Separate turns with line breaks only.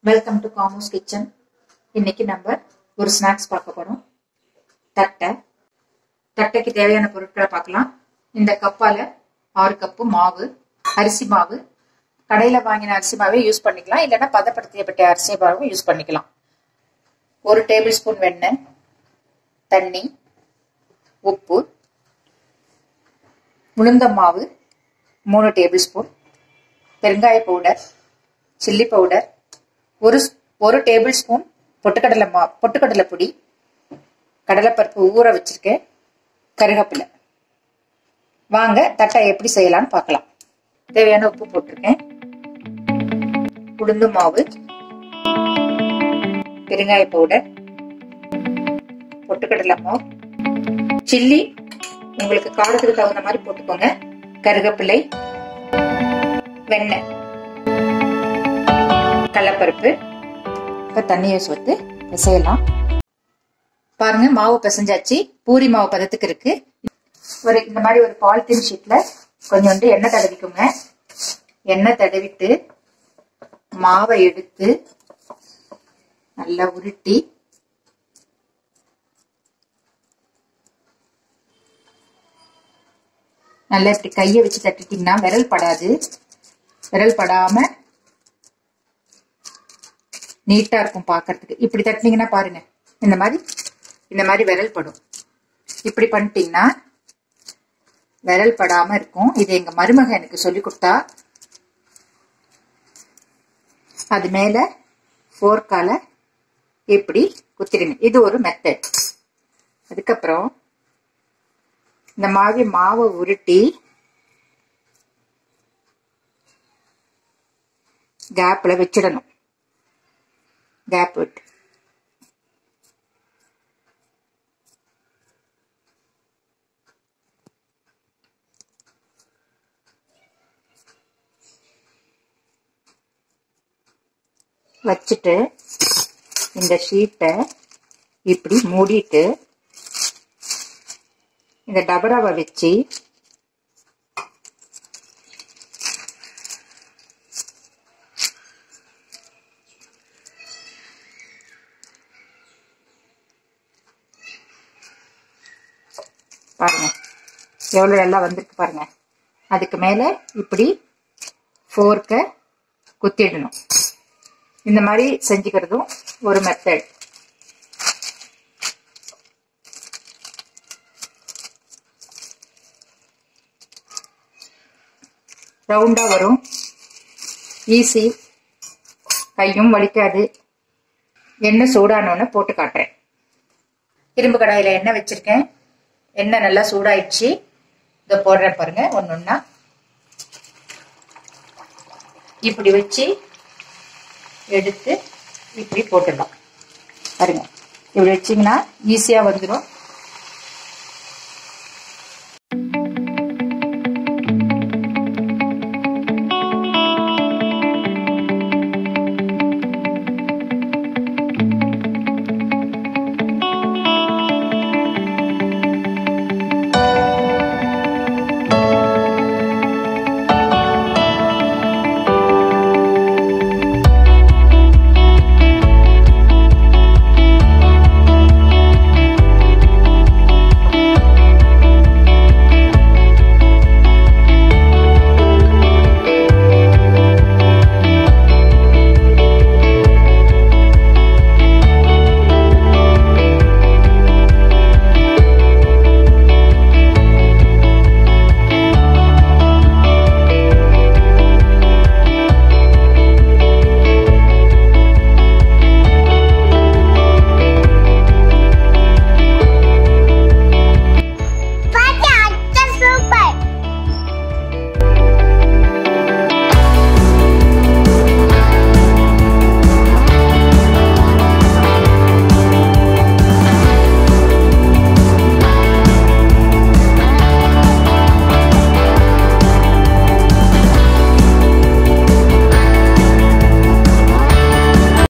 welcome to காமோஸ் kitchen இன்னைக்கு நம்ம ஒரு ஸ்நாக்ஸ் பார்க்க போறோம் தட்டை தட்டைக்கு தேவையான பொருட்களை பார்க்கலாம் இந்த கப்பால ஆறு கப்பு மாவு அரிசி மாவு கடையில வாங்கின அரிசி மாவே யூஸ் பண்ணிக்கலாம் இல்லைன்னா பதப்படுத்தியப்பட்ட அரிசி மாவும் யூஸ் பண்ணிக்கலாம் ஒரு டேபிள் ஸ்பூன் வெண்ணெய் தண்ணி உப்பு உளுந்த மாவு மூணு டேபிள் ஸ்பூன் பெருங்காய பவுடர் சில்லி பவுடர் ஒரு ஒரு டேபிள் ஸ்பூன் பொட்டுக்கடலை மா பொட்டுக்கடலை பொடி கடலைப்பருப்பு ஊற வச்சிருக்கேன் கருவேப்பிலை வாங்க தட்டை எப்படி செய்யலாம்னு பார்க்கலாம் தேவையான உப்பு போட்டிருக்கேன் உளுந்து மாவு பெருங்காய பவுடர் பொட்டுக்கடலை மாவு சில்லி உங்களுக்கு காரத்துக்கு தகுந்த மாதிரி போட்டுக்கோங்க கருவேப்பிலை வெண்ணெய் கடலப்பருப்பு இப்போ தண்ணியை சொத்து பிசையலாம் பாருங்க மாவு பிசைஞ்சாச்சு பூரி மாவு பதத்துக்கு இருக்கு ஒரு இந்த மாதிரி ஒரு பாலித்தீன் ஷீட்ல கொஞ்சோண்டு எண்ணெய் தடவிக்குங்க எண்ணெய் தடவிட்டு மாவை எடுத்து நல்லா உருட்டி நல்லா இப்படி கையை வச்சு தட்டிட்டீங்கன்னா விரல் படாது விரல் படாம நீட்டா இருக்கும் பாக்குறதுக்கு இப்படி தட்டினீங்கன்னா பாருங்க இந்த மாதிரி இந்த மாதிரி விரல் படும் இப்படி பண்ணிட்டீங்கன்னா விரல் படாம இருக்கும் இது எங்க மருமக எனக்கு சொல்லி கொடுத்தா அது மேல ஃபோர்க்கால இப்படி குத்திடுங்க இது ஒரு மெத்தட் அதுக்கப்புறம் இந்த மாதிரி மாவை உருட்டி கேப்ல வச்சிடணும் கேப் விட்டு வச்சுட்டு இந்த ஷீட்டை இப்படி மூடிட்டு இந்த டபராவை வச்சு பாருங்க எவ்வளோ நல்லா வந்திருக்கு பாருங்க அதுக்கு மேலே இப்படி ஃபோர்க்கை குத்திடணும் இந்த மாதிரி செஞ்சுக்கிறதும் ஒரு மெத்தட் ரவுண்டா வரும் ஈஸி கையும் வலிக்காது எண்ணெய் சூடானோன்னு போட்டு காட்டுறேன் இரும்பு கடாயில எண்ணெய் வச்சிருக்கேன் எண்ணெய் நல்லா சூடாயிடுச்சு இதை போடுறேன் பாருங்க ஒன்று ஒன்றா இப்படி வச்சு எடுத்து இப்படி போட்டுடலாம் பாருங்க இப்படி வச்சிங்கன்னா ஈஸியாக வந்துடும்